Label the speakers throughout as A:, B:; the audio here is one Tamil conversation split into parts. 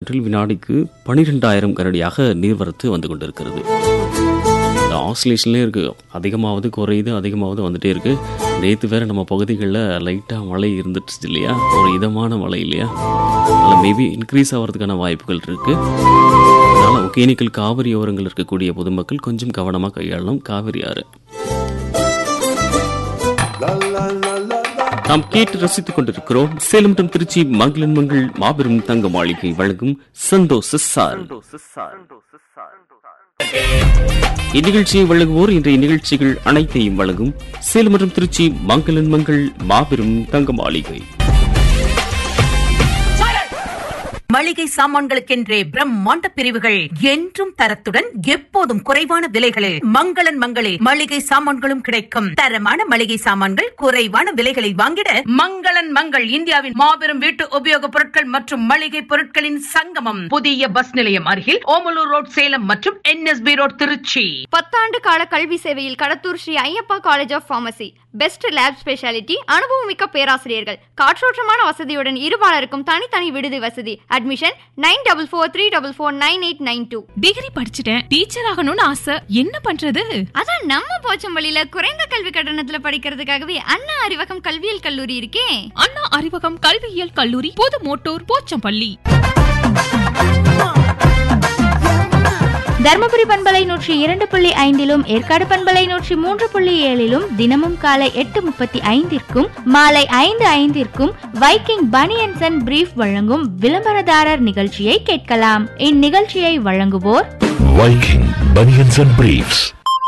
A: கிலோமீட்டரில் வினாடிக்கு பனிரெண்டாயிரம் கனடியாக நீர்வரத்து வந்து கொண்டிருக்கிறது இந்த ஆசிலேஷன்லேயே இருக்கு அதிகமாவது குறையுது அதிகமாவது வந்துட்டே இருக்கு நேற்று வேற நம்ம பகுதிகளில் லைட்டாக மழை இருந்துட்டு இல்லையா ஒரு இதமான மழை இல்லையா அதில் மேபி இன்க்ரீஸ் ஆகிறதுக்கான வாய்ப்புகள் இருக்கு அதனால் ஒகேனிக்கல் காவிரி ஓரங்கள் இருக்கக்கூடிய பொதுமக்கள் கொஞ்சம் கவனமாக கையாளணும் காவிரி ஆறு நாம் கேட்டு ரசித்துக் கொண்டிருக்கிறோம் சேலம் மற்றும் திருச்சி மங்களன் மங்கள் மாபெரும் தங்க மாளிகை வழங்கும் சந்தோஷ சார் இந்நிகழ்ச்சியை வழங்குவோர் இன்றைய நிகழ்ச்சிகள் அனைத்தையும் வழங்கும் சேலம் மற்றும் திருச்சி மங்களன் மங்கள் மாபெரும் தங்க மாளிகை
B: மளிகை சாமான்களுக்கென்றே பிரம்மாண்ட பிரிவுகள் என்றும் தரத்துடன் எப்போதும் குறைவான விலைகளில் மங்களன் மங்களே மளிகை சாமான்களும் கிடைக்கும் தரமான மளிகை சாமான்கள் குறைவான விலைகளில் வாங்கிட மங்களன் மங்கள் இந்தியாவின் மாபெரும் வீட்டு உபயோகப் பொருட்கள் மற்றும் மளிகை பொருட்களின் சங்கமம் புதிய பஸ் நிலையம் அருகில் ஓமலூர் ரோட் சேலம் மற்றும் என்எஸ்பி ரோட் திருச்சி
C: பத்தாண்டு கால கல்வி சேவையில் Kadathur Sri Ayyappa college of pharmacy best lab speciality அனுபவமிக்க பேராசிரியர்கள் காற்றோட்டமான வசதியுடன் இருபாலருக்கும் தனித்தனி விடுதி வசதி admission nine double four three double four nine eight nine two
D: degree படிச்சுட்டேன் டீச்சர் ஆகணும்னு ஆசை என்ன பண்றது
C: அதான் நம்ம போச்சம்பள்ளியில குறைந்த கல்வி கட்டணத்துல படிக்கிறதுக்காகவே அண்ணா அறிவகம் கல்வியியல் கல்லூரி இருக்கே
D: அண்ணா அறிவகம் கல்வியியல் கல்லூரி புது மோட்டூர் போச்சம்பள்ளி
E: தருமபுரி பண்பலை நூற்றி இரண்டு புள்ளி ஐந்திலும் ஏற்காடு பண்பலை நூற்றி மூன்று புள்ளி ஏழிலும் தினமும் காலை எட்டு முப்பத்தி ஐந்திற்கும் மாலை ஐந்து ஐந்திற்கும் வைக்கிங் பனியன்சன் அண்ட் பிரீஃப் வழங்கும் விளம்பரதாரர் நிகழ்ச்சியை கேட்கலாம் இந்நிகழ்ச்சியை வழங்குவோர்
F: Viking Bunions and Briefs.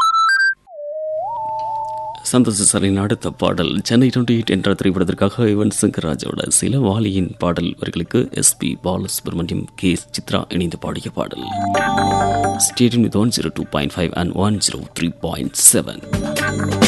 A: சந்தோஷ சாரின் அடுத்த பாடல் சென்னை டுவெண்ட்டி எயிட் என்ற திரைப்படத்திற்காக யுவன் சங்கராஜோட சில வாலியின் பாடல் இவர்களுக்கு எஸ்பி பாலசுப்ரமணியம் கே சித்ரா இணைந்து பாடிய பாடல் stadium with one zero two point five and one zero three point seven